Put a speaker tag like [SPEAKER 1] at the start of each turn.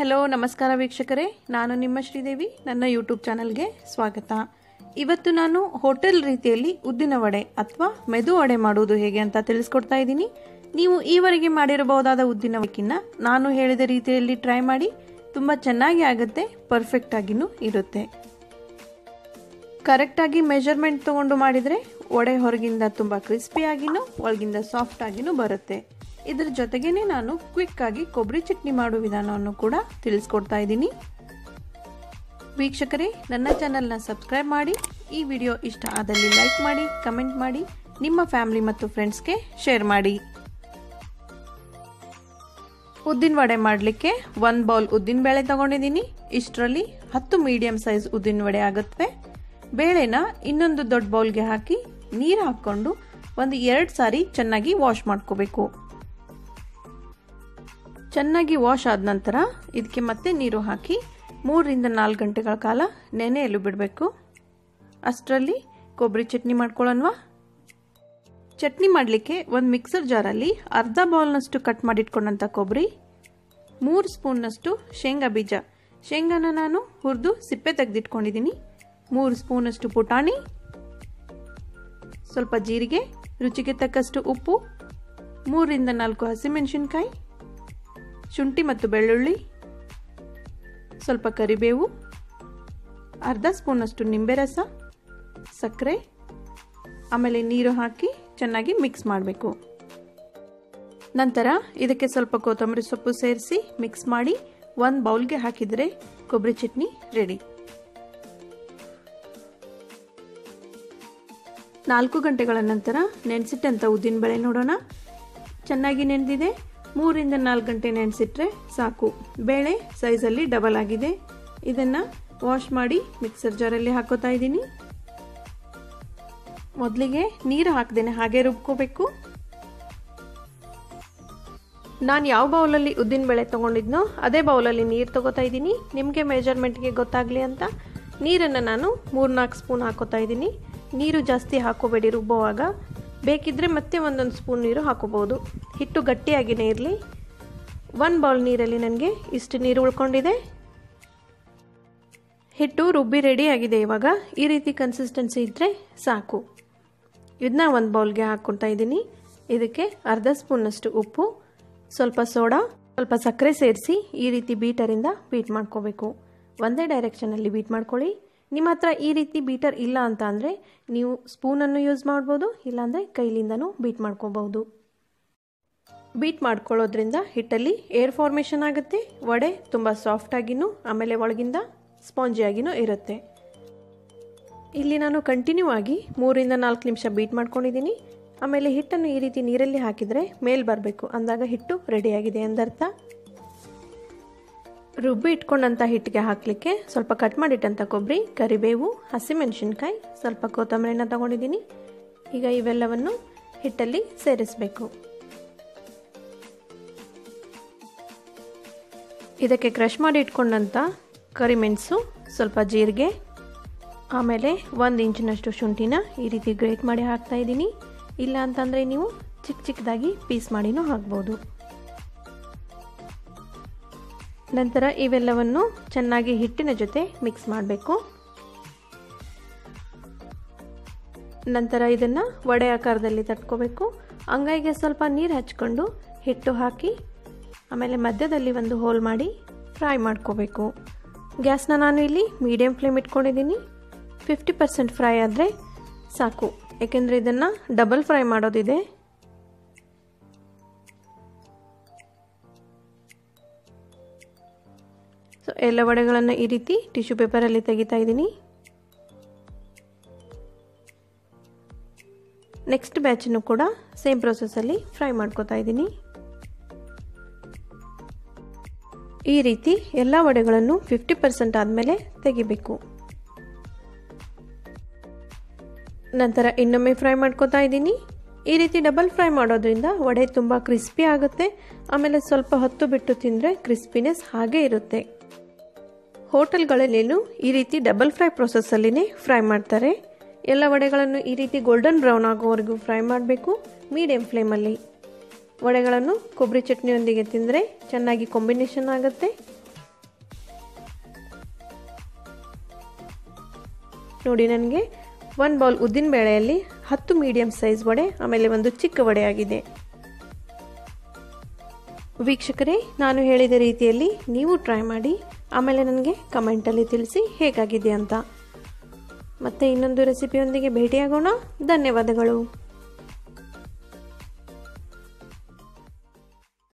[SPEAKER 1] hello ನಮಸ್ಕಾರ ವೀಕ್ಷಕರೇ ನಾನು ನಿಮ್ಮ ಶ್ರೀದೇವಿ ನನ್ನ ಯೂಟ್ಯೂಬ್ ಚಾನಲ್ಗೆ ಸ್ವಾಗತ ಇವತ್ತು ನಾನು ಹೋಟೆಲ್ ರೀತಿಯಲ್ಲಿ ಉದ್ದಿನ ವಡೆ ಅಥವಾ ಮೆದು ವಡೆ ಮಾಡುವುದು ಹೇಗೆ ಅಂತ ತಿಳಿಸ್ಕೊಡ್ತಾ ಇದ್ದೀನಿ ನೀವು ಈವರೆಗೆ ಮಾಡಿರಬಹುದಾದ ಉದ್ದಿನ ವಡೆಕಿನ್ನ ನಾನು ಹೇಳಿದ ರೀತಿಯಲ್ಲಿ ಟ್ರೈ ಮಾಡಿ ತುಂಬ ಚೆನ್ನಾಗಿ ಆಗುತ್ತೆ ಪರ್ಫೆಕ್ಟ್ ಆಗಿನೂ ಇರುತ್ತೆ ಕರೆಕ್ಟಾಗಿ ಮೆಜರ್ಮೆಂಟ್ ತಗೊಂಡು ಮಾಡಿದರೆ ವಡೆ ಹೊರಗಿಂದ ತುಂಬ ಕ್ರಿಸ್ಪಿಯಾಗಿನೂ ಒಳಗಿಂದ ಸಾಫ್ಟ್ ಆಗಿನೂ ಬರುತ್ತೆ ಇದ್ರ ಜೊತೆಗೇನೆ ನಾನು ಕ್ವಿಕ್ ಆಗಿ ಕೊಬ್ಬರಿ ಚಟ್ನಿ ಮಾಡುವ ವಿಧಾನವನ್ನು ಕೂಡ ತಿಳಿಸ್ಕೊಡ್ತಾ ಇದ್ದೀನಿ ವೀಕ್ಷಕರೇ ನನ್ನ ಚಾನಲ್ನ ಸಬ್ಸ್ಕ್ರೈಬ್ ಮಾಡಿ ಈ ವಿಡಿಯೋ ಇಷ್ಟ ಆದಲ್ಲಿ ಲೈಕ್ ಮಾಡಿ ಕಮೆಂಟ್ ಮಾಡಿ ನಿಮ್ಮ ಫ್ಯಾಮಿಲಿ ಮತ್ತು ಫ್ರೆಂಡ್ಸ್ಗೆ ಶೇರ್ ಮಾಡಿ ಉದ್ದಿನ ವಡೆ ಮಾಡಲಿಕ್ಕೆ ಒಂದು ಬೌಲ್ ಉದ್ದಿನ ಬೇಳೆ ತಗೊಂಡಿದ್ದೀನಿ ಇಷ್ಟರಲ್ಲಿ ಹತ್ತು ಮೀಡಿಯಂ ಸೈಜ್ ಉದ್ದಿನ ವಡೆ ಆಗುತ್ತವೆ ಬೇಳೆನ ಇನ್ನೊಂದು ದೊಡ್ಡ ಬೌಲ್ಗೆ ಹಾಕಿ ನೀರು ಹಾಕ್ಕೊಂಡು ಒಂದು ಎರಡು ಸಾರಿ ಚೆನ್ನಾಗಿ ವಾಶ್ ಮಾಡ್ಕೋಬೇಕು ಚೆನ್ನಾಗಿ ವಾಶ್ ಆದ ನಂತರ ಇದಕ್ಕೆ ಮತ್ತೆ ನೀರು ಹಾಕಿ ಮೂರರಿಂದ ನಾಲ್ಕು ಗಂಟೆಗಳ ಕಾಲ ನೆನೆಯಲು ಬಿಡಬೇಕು ಅಷ್ಟರಲ್ಲಿ ಕೊಬ್ಬರಿ ಚಟ್ನಿ ಮಾಡ್ಕೊಳ್ಳೋಣವಾ ಚಟ್ನಿ ಮಾಡಲಿಕ್ಕೆ ಒಂದು ಮಿಕ್ಸರ್ ಜಾರಲ್ಲಿ ಅರ್ಧ ಬೌಲ್ನಷ್ಟು ಕಟ್ ಮಾಡಿಟ್ಕೊಂಡಂಥ ಕೊಬ್ಬರಿ ಮೂರು ಸ್ಪೂನ್ನಷ್ಟು ಶೇಂಗಾ ಬೀಜ ಶೇಂಗಾನ ನಾನು ಹುರಿದು ಸಿಪ್ಪೆ ತೆಗೆದಿಟ್ಕೊಂಡಿದ್ದೀನಿ ಮೂರು ಸ್ಪೂನಷ್ಟು ಪುಟಾಣಿ ಸ್ವಲ್ಪ ಜೀರಿಗೆ ರುಚಿಗೆ ತಕ್ಕಷ್ಟು ಉಪ್ಪು ಮೂರರಿಂದ ನಾಲ್ಕು ಹಸಿಮೆಣಸಿನ್ಕಾಯಿ ಶುಂಠಿ ಮತ್ತು ಬೆಳ್ಳುಳ್ಳಿ ಸ್ವಲ್ಪ ಕರಿಬೇವು ಅರ್ಧ ಸ್ಪೂನಷ್ಟು ನಿಂಬೆ ರಸ ಸಕ್ಕರೆ ಆಮೇಲೆ ನೀರು ಹಾಕಿ ಚೆನ್ನಾಗಿ ಮಿಕ್ಸ್ ಮಾಡಬೇಕು ನಂತರ ಇದಕ್ಕೆ ಸ್ವಲ್ಪ ಕೊತ್ತಂಬರಿ ಸೊಪ್ಪು ಸೇರಿಸಿ ಮಿಕ್ಸ್ ಮಾಡಿ ಒಂದು ಬೌಲ್ಗೆ ಹಾಕಿದರೆ ಕೊಬ್ಬರಿ ಚಟ್ನಿ ರೆಡಿ ನಾಲ್ಕು ಗಂಟೆಗಳ ನಂತರ ನೆನೆಸಿಟ್ಟಂಥ ಉದ್ದಿನಬೇಳೆ ನೋಡೋಣ ಚೆನ್ನಾಗಿ ನೆನೆದಿದೆ ಮೂರಿಂದ ನಾಲ್ಕು ಗಂಟೆ ನೆನೆಸಿಟ್ರೆ ಸಾಕು ಬೇಳೆ ಸೈಜಲ್ಲಿ ಡಬಲ್ ಆಗಿದೆ ಇದನ್ನು ವಾಶ್ ಮಾಡಿ ಮಿಕ್ಸರ್ ಜಾರಲ್ಲಿ ಹಾಕೋತಾ ಇದ್ದೀನಿ ಮೊದಲಿಗೆ ನೀರು ಹಾಕ್ದೇನೆ ಹಾಗೆ ರುಬ್ಕೋಬೇಕು ನಾನು ಯಾವ ಬೌಲಲ್ಲಿ ಉದ್ದಿನ ಬೇಳೆ ತೊಗೊಂಡಿದ್ನೋ ಅದೇ ಬೌಲಲ್ಲಿ ನೀರು ತೊಗೋತಾ ಇದ್ದೀನಿ ನಿಮಗೆ ಮೆಜರ್ಮೆಂಟ್ಗೆ ಗೊತ್ತಾಗಲಿ ಅಂತ ನೀರನ್ನು ನಾನು ಮೂರ್ನಾಲ್ಕು ಸ್ಪೂನ್ ಹಾಕೋತಾ ಇದ್ದೀನಿ ನೀರು ಜಾಸ್ತಿ ಹಾಕೋಬೇಡಿ ರುಬ್ಬುವಾಗ ಬೇಕಿದ್ದರೆ ಮತ್ತೆ ಒಂದೊಂದು ಸ್ಪೂನ್ ನೀರು ಹಾಕೋಬೋದು ಹಿಟ್ಟು ಗಟ್ಟಿಯಾಗಿಯೇ ಇರಲಿ ಒಂದು ಬೌಲ್ ನೀರಲ್ಲಿ ನನಗೆ ಇಷ್ಟು ನೀರು ಉಳ್ಕೊಂಡಿದೆ ಹಿಟ್ಟು ರುಬ್ಬಿ ರೆಡಿ ಆಗಿದೆ ಇವಾಗ ಈ ರೀತಿ ಕನ್ಸಿಸ್ಟೆನ್ಸಿ ಇದ್ದರೆ ಸಾಕು ಇದನ್ನ ಒಂದು ಬೌಲ್ಗೆ ಹಾಕ್ಕೊಳ್ತಾ ಇದ್ದೀನಿ ಇದಕ್ಕೆ ಅರ್ಧ ಸ್ಪೂನ್ನಷ್ಟು ಉಪ್ಪು ಸ್ವಲ್ಪ ಸೋಡಾ ಸ್ವಲ್ಪ ಸಕ್ಕರೆ ಸೇರಿಸಿ ಈ ರೀತಿ ಬೀಟರಿಂದ ಬೀಟ್ ಮಾಡ್ಕೋಬೇಕು ಒಂದೇ ಡೈರೆಕ್ಷನಲ್ಲಿ ಬೀಟ್ ಮಾಡ್ಕೊಳ್ಳಿ ನಿಮ್ಮ ಹತ್ರ ಈ ರೀತಿ ಬೀಟರ್ ಇಲ್ಲ ಅಂತ ಅಂದರೆ ನೀವು ಸ್ಪೂನನ್ನು ಯೂಸ್ ಮಾಡ್ಬೋದು ಇಲ್ಲಾಂದರೆ ಕೈಲಿಂದನೂ ಬೀಟ್ ಮಾಡ್ಕೋಬಹುದು ಬೀಟ್ ಮಾಡ್ಕೊಳ್ಳೋದ್ರಿಂದ ಹಿಟ್ಟಲ್ಲಿ ಏರ್ ಫಾರ್ಮೇಷನ್ ಆಗುತ್ತೆ ವಡೆ ತುಂಬ ಸಾಫ್ಟಾಗಿನೂ ಆಮೇಲೆ ಒಳಗಿಂದ ಸ್ಪಾಂಜಿಯಾಗಿನೂ ಇರುತ್ತೆ ಇಲ್ಲಿ ನಾನು ಕಂಟಿನ್ಯೂ ಆಗಿ ಮೂರಿಂದ ನಾಲ್ಕು ನಿಮಿಷ ಬೀಟ್ ಮಾಡ್ಕೊಂಡಿದ್ದೀನಿ ಆಮೇಲೆ ಹಿಟ್ಟನ್ನು ಈ ರೀತಿ ನೀರಲ್ಲಿ ಹಾಕಿದರೆ ಮೇಲ್ ಬರಬೇಕು ಅಂದಾಗ ಹಿಟ್ಟು ರೆಡಿಯಾಗಿದೆ ಎಂದರ್ಥ ರುಬ್ಬಿ ಇಟ್ಕೊಂಡಂಥ ಹಿಟ್ಟಿಗೆ ಹಾಕಲಿಕ್ಕೆ ಸ್ವಲ್ಪ ಕಟ್ ಮಾಡಿಟ್ಟಂಥ ಕೊಬ್ಬರಿ ಕರಿಬೇವು ಹಸಿಮೆಣಸಿನ್ಕಾಯಿ ಸ್ವಲ್ಪ ಕೊತ್ತಂಬರಿನ ತಗೊಂಡಿದ್ದೀನಿ ಈಗ ಇವೆಲ್ಲವನ್ನು ಹಿಟ್ಟಲ್ಲಿ ಸೇರಿಸಬೇಕು ಇದಕ್ಕೆ ಕ್ರಷ್ ಮಾಡಿ ಇಟ್ಕೊಂಡಂಥ ಕರಿಮೆಣಸು ಸ್ವಲ್ಪ ಜೀರಿಗೆ ಆಮೇಲೆ ಒಂದು ಇಂಚಿನಷ್ಟು ಶುಂಠಿನ ಈ ರೀತಿ ಗ್ರೇಟ್ ಮಾಡಿ ಹಾಕ್ತಾ ಇದ್ದೀನಿ ಇಲ್ಲ ಅಂತಂದರೆ ನೀವು ಚಿಕ್ಕ ಚಿಕ್ಕದಾಗಿ ಪೀಸ್ ಮಾಡಿನೂ ಹಾಕ್ಬೋದು ನಂತರ ಇವೆಲ್ಲವನ್ನು ಚೆನ್ನಾಗಿ ಹಿಟ್ಟಿನ ಜೊತೆ ಮಿಕ್ಸ್ ಮಾಡಬೇಕು ನಂತರ ಇದನ್ನು ವಡೆ ಆಕಾರದಲ್ಲಿ ತಟ್ಕೋಬೇಕು ಅಂಗೈಗೆ ಸ್ವಲ್ಪ ನೀರು ಹಚ್ಕೊಂಡು ಹಿಟ್ಟು ಹಾಕಿ ಆಮೇಲೆ ಮಧ್ಯದಲ್ಲಿ ಒಂದು ಹೋಲ್ ಮಾಡಿ ಫ್ರೈ ಮಾಡ್ಕೋಬೇಕು ಗ್ಯಾಸ್ನ ನಾನು ಇಲ್ಲಿ ಮೀಡಿಯಮ್ ಫ್ಲೇಮ್ ಇಟ್ಕೊಂಡಿದ್ದೀನಿ ಫಿಫ್ಟಿ ಪರ್ಸೆಂಟ್ ಫ್ರೈ ಆದರೆ ಸಾಕು ಏಕೆಂದರೆ ಇದನ್ನು ಡಬಲ್ ಫ್ರೈ ಮಾಡೋದಿದೆ ಸೊ ಎಲ್ಲ ವಡೆಗಳನ್ನು ಈ ರೀತಿ ಟಿಶ್ಯೂ ಪೇಪರಲ್ಲಿ ತೆಗಿತಾ ಇದ್ದೀನಿ ನೆಕ್ಸ್ಟ್ ಬ್ಯಾಚನ್ನು ಕೂಡ ಸೇಮ್ ಪ್ರೊಸೆಸಲ್ಲಿ ಫ್ರೈ ಮಾಡ್ಕೋತಾ ಇದ್ದೀನಿ ಈ ರೀತಿ ಎಲ್ಲ ವಡೆಗಳನ್ನು ಫಿಫ್ಟಿ ಪರ್ಸೆಂಟ್ ಆದಮೇಲೆ ತೆಗಿಬೇಕು ನಂತರ ಇನ್ನೊಮ್ಮೆ ಫ್ರೈ ಮಾಡ್ಕೋತಾ ಇದ್ದೀನಿ ಈ ರೀತಿ ಡಬಲ್ ಫ್ರೈ ಮಾಡೋದ್ರಿಂದ ವಡೆ ತುಂಬ ಕ್ರಿಸ್ಪಿ ಆಗುತ್ತೆ ಆಮೇಲೆ ಸ್ವಲ್ಪ ಹೊತ್ತು ಬಿಟ್ಟು ತಿಂದರೆ ಕ್ರಿಸ್ಪಿನೆಸ್ ಹಾಗೇ ಇರುತ್ತೆ ಹೋಟೆಲ್ಗಳಲ್ಲೇನು ಈ ರೀತಿ ಡಬಲ್ ಫ್ರೈ ಪ್ರೊಸೆಸ್ಸಲ್ಲಿನೇ ಫ್ರೈ ಮಾಡ್ತಾರೆ ಎಲ್ಲ ವಡೆಗಳನ್ನು ಈ ರೀತಿ ಗೋಲ್ಡನ್ ಬ್ರೌನ್ ಆಗೋವರೆಗೂ ಫ್ರೈ ಮಾಡಬೇಕು ಮೀಡಿಯಮ್ ಫ್ಲೇಮಲ್ಲಿ ವಡೆಗಳನ್ನು ಕೊಬ್ಬರಿ ಚಟ್ನಿಯೊಂದಿಗೆ ತಿಂದರೆ ಚೆನ್ನಾಗಿ ಕಾಂಬಿನೇಷನ್ ಆಗುತ್ತೆ ನೋಡಿ ನನಗೆ ಒಂದು ಬೌಲ್ ಉದ್ದಿನ ಬೇಳೆಯಲ್ಲಿ ಹತ್ತು ಮೀಡಿಯಮ್ ಸೈಜ್ ವಡೆ ಆಮೇಲೆ ಒಂದು ಚಿಕ್ಕ ವಡೆ ಆಗಿದೆ ವೀಕ್ಷಕರೇ ನಾನು ಹೇಳಿದ ರೀತಿಯಲ್ಲಿ ನೀವು ಟ್ರೈ ಮಾಡಿ ಆಮೇಲೆ ನನಗೆ ಕಮೆಂಟಲ್ಲಿ ತಿಳಿಸಿ ಹೇಗಾಗಿದೆ ಅಂತ ಮತ್ತೆ ಇನ್ನೊಂದು ರೆಸಿಪಿಯೊಂದಿಗೆ ಭೇಟಿಯಾಗೋಣ ಧನ್ಯವಾದಗಳು